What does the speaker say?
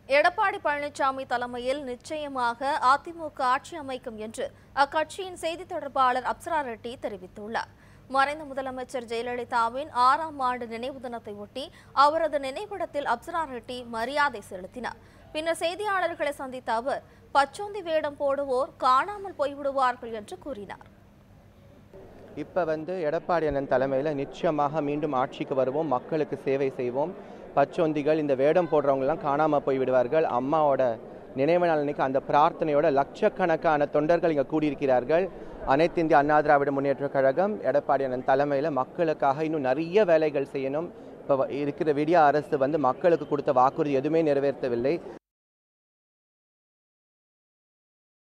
எடப்பாடி பழனிசாமி தலைமையில் நிச்சயமாக அதிமுக ஆட்சி அமைக்கும் என்று அக்கட்சியின் செய்தி தொடர்பாளர் அப்சரா ரெட்டி தெரிவித்துள்ளார் மறைந்த முதலமைச்சர் ஜெயலலிதாவின் ஆறாம் ஆண்டு நினைவு தினத்தை ஒட்டி அவரது நினைவிடத்தில் அப்சரா ரெட்டி மரியாதை செலுத்தினார் பின்னர் செய்தியாளர்களை சந்தித்த அவர் பச்சோந்தி வேடம் போடுவோர் காணாமல் போய்விடுவார்கள் என்று கூறினார் இப்போ வந்து எடப்பாடி அண்ணன் தலைமையில் நிச்சயமாக மீண்டும் ஆட்சிக்கு வருவோம் மக்களுக்கு சேவை செய்வோம் பச்சொந்திகள் இந்த வேடம் போடுறவங்கலாம் காணாமல் போய் விடுவார்கள் அம்மாவோட நினைவு நாள் அன்னைக்கு அந்த பிரார்த்தனையோட லட்சக்கணக்கான தொண்டர்கள் இங்கே கூடியிருக்கிறார்கள் அனைத்து இந்திய அண்ணா திராவிட முன்னேற்றக் கழகம் எடப்பாடி அண்ணன் தலைமையில் மக்களுக்காக இன்னும் நிறைய வேலைகள் செய்யணும் இப்போ இருக்கிற விடிய அரசு வந்து மக்களுக்கு கொடுத்த வாக்குறுதி எதுவுமே நிறைவேற்றவில்லை